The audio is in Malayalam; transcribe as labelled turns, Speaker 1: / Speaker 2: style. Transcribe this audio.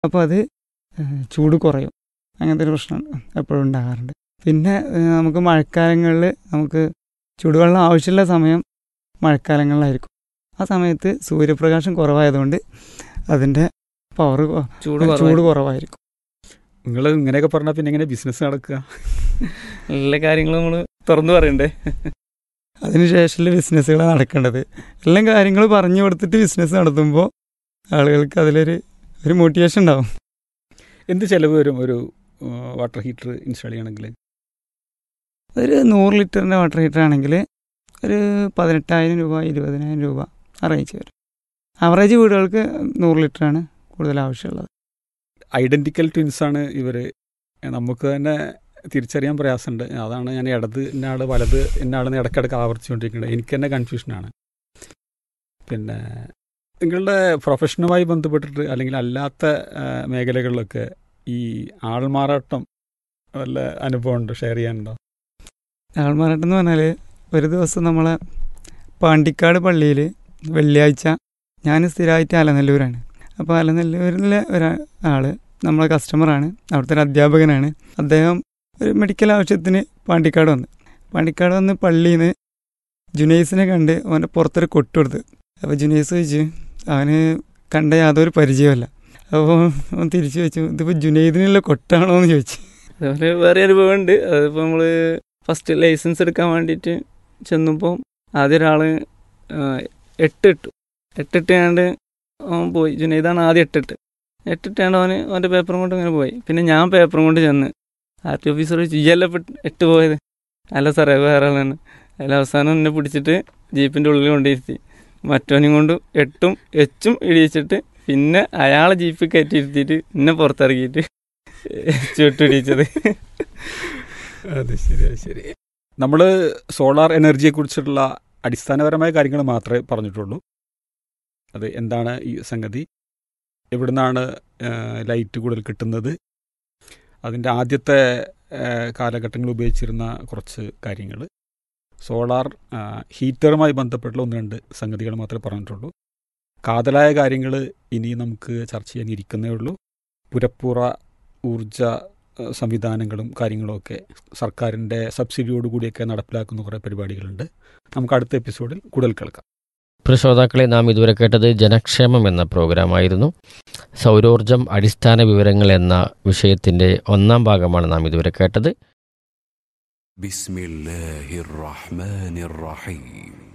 Speaker 1: അപ്പോൾ അത് ഏഹ്, ചൂട് കുറയും അങ്ങനത്തെ ഒരു പ്രശ്നം എപ്പോഴും ഉണ്ടാകാറുണ്ട് പിന്നെ ഏഹ്, നമുക്ക് മഴക്കാലങ്ങളിൽ നമുക്ക് ചൂടുവെള്ളം ആവശ്യമുള്ള സമയം മഴക്കാലങ്ങളിലായിരിക്കും ആ സമയത്ത് സൂര്യപ്രകാശം കുറവായതുകൊണ്ട് അതിൻ്റെ പവർ
Speaker 2: ചൂട്
Speaker 1: ചൂട് കുറവായിരിക്കും
Speaker 3: നിങ്ങൾ ഇങ്ങനെയൊക്കെ പറഞ്ഞാൽ പിന്നെ എങ്ങനെ ബിസിനസ് നടക്കുക
Speaker 2: എല്ലാ കാര്യങ്ങളും നമ്മൾ തുറന്നു പറയണ്ടേ
Speaker 1: അതിനുശേഷമുള്ള ബിസിനസ്സുകൾ നടക്കേണ്ടത് എല്ലാം കാര്യങ്ങൾ പറഞ്ഞു കൊടുത്തിട്ട് ബിസിനസ് നടത്തുമ്പോൾ ആളുകൾക്ക് അതിലൊരു ഒരു മോട്ടിവേഷൻ ഉണ്ടാവും
Speaker 3: എന്ത് ചിലവ് വരും ഒരു വാട്ടർ ഹീറ്റർ ഇൻസ്റ്റാൾ ചെയ്യണമെങ്കിൽ
Speaker 1: ഒരു നൂറ് ലിറ്ററിൻ്റെ വാട്ടർ ഹീറ്റർ ആണെങ്കിൽ ഒരു പതിനെട്ടായിരം രൂപ ഇരുപതിനായിരം രൂപ ആ റേഞ്ച് വരും ആവറേജ് വീടുകൾക്ക് നൂറ് ലിറ്ററാണ് കൂടുതൽ ആവശ്യമുള്ളത്
Speaker 3: ഐഡന്റിക്കൽ ട്വിൻസ് ആണ് ഇവർ നമുക്ക് തന്നെ തിരിച്ചറിയാൻ പ്രയാസമുണ്ട് അതാണ് ഞാൻ ഇടത് ഇന്നാൾ വലത് ഇന്നാളെന്ന് ഇടയ്ക്കിടയ്ക്ക് ആവർത്തിച്ചുകൊണ്ടിരിക്കുന്നത് എനിക്ക് തന്നെ കൺഫ്യൂഷനാണ് പിന്നെ നിങ്ങളുടെ പ്രൊഫഷനുമായി ബന്ധപ്പെട്ടിട്ട് അല്ലെങ്കിൽ അല്ലാത്ത ആ, മേഖലകളിലൊക്കെ ഈ ആൾമാറാട്ടം വല്ല അനുഭവമുണ്ടോ ഷെയർ ചെയ്യാനുണ്ടോ
Speaker 1: ആൾമാറാട്ടം എന്ന് പറഞ്ഞാൽ ഒരു ദിവസം നമ്മളെ പാണ്ടിക്കാട് പള്ളിയിൽ വെള്ളിയാഴ്ച ഞാൻ സ്ഥിരമായിട്ട് അലനല്ലൂരാണ് അപ്പോൾ അലനല്ലൂരിലെ ഒരാൾ നമ്മളെ കസ്റ്റമറാണ് അവിടുത്തെ ഒരു അധ്യാപകനാണ് അദ്ദേഹം ഒരു മെഡിക്കൽ ആവശ്യത്തിന് പാണ്ടിക്കാട് വന്ന് പാണ്ടിക്കാട് വന്ന് പള്ളിയിൽ നിന്ന് ജുനൈസിനെ കണ്ട് അവൻ്റെ പുറത്തൊരു കൊട്ട് കൊടുത്ത് അപ്പോൾ ജുനൈസ് ചോദിച്ചു അവന് കണ്ട യാതൊരു പരിചയമല്ല അപ്പോൾ അവൻ തിരിച്ചു വെച്ചു ഇതിപ്പോൾ ജുനൈദിനുള്ള കൊട്ടാണോ എന്ന് ചോദിച്ചു
Speaker 2: അതേപോലെ വേറെ അനുഭവം ഉണ്ട് അതിപ്പോൾ നമ്മൾ ഫസ്റ്റ് ലൈസൻസ് എടുക്കാൻ വേണ്ടിയിട്ട് ചെന്നപ്പോൾ ആദ്യം ഒരാൾ എട്ടിട്ടു എട്ടിട്ടാണ്ട് അവൻ പോയി ജുനൈദാണ് ആദ്യം എട്ടിട്ട് എട്ടിട്ടാണ്ട് അവന് അവൻ്റെ പേപ്പറും കൊണ്ട് ഇങ്ങനെ പോയി പിന്നെ ഞാൻ പേപ്പറും കൊണ്ട് ചെന്ന് ആർ ടി ഓഫീസർ ചോദിച്ചു ഇയല്ല എട്ട് പോയത് അല്ല സാറേ വേറെ ആളാണ് അതിൽ അവസാനം എന്നെ പിടിച്ചിട്ട് ജീപ്പിൻ്റെ ഉള്ളിൽ കൊണ്ടിരുത്തി മറ്റവനും കൊണ്ട് എട്ടും എച്ചും ഇടിയിച്ചിട്ട് പിന്നെ അയാളെ ജീപ്പിൽ കയറ്റി ഇരുത്തിയിട്ട് എന്നെ പുറത്തിറക്കിയിട്ട് ചുട്ടിടിച്ചത്
Speaker 3: അത് ശരി അത് ശരി നമ്മൾ സോളാർ എനർജിയെക്കുറിച്ചുള്ള അടിസ്ഥാനപരമായ കാര്യങ്ങൾ മാത്രമേ പറഞ്ഞിട്ടുള്ളൂ അത് എന്താണ് ഈ സംഗതി എവിടുന്നാണ് ലൈറ്റ് കൂടുതൽ കിട്ടുന്നത് അതിൻ്റെ ആദ്യത്തെ കാലഘട്ടങ്ങളിൽ ഉപയോഗിച്ചിരുന്ന കുറച്ച് കാര്യങ്ങൾ സോളാർ ഹീറ്ററുമായി ബന്ധപ്പെട്ടുള്ള ഒന്ന് രണ്ട് സംഗതികൾ മാത്രമേ പറഞ്ഞിട്ടുള്ളൂ കാതലായ കാര്യങ്ങൾ ഇനി നമുക്ക് ചർച്ച ചെയ്യാൻ ഇരിക്കുന്നേ ഉള്ളൂ പുരപ്പുറ ഊർജ ഏഹ് സംവിധാനങ്ങളും കാര്യങ്ങളുമൊക്കെ സർക്കാരിൻ്റെ സബ്സിഡിയോടുകൂടിയൊക്കെ നടപ്പിലാക്കുന്ന കുറേ പരിപാടികളുണ്ട് നമുക്ക് അടുത്ത എപ്പിസോഡിൽ കൂടുതൽ കേൾക്കാം
Speaker 4: പ്രിയ ശ്രോതാക്കളെ നാം ഇതുവരെ കേട്ടത് ജനക്ഷേമം എന്ന പ്രോഗ്രാമായിരുന്നു സൗരോർജം അടിസ്ഥാന വിവരങ്ങൾ എന്ന വിഷയത്തിൻ്റെ ഒന്നാം ഭാഗമാണ് നാം ഇതുവരെ കേട്ടത്
Speaker 5: بسم الله الرحمن الرحيم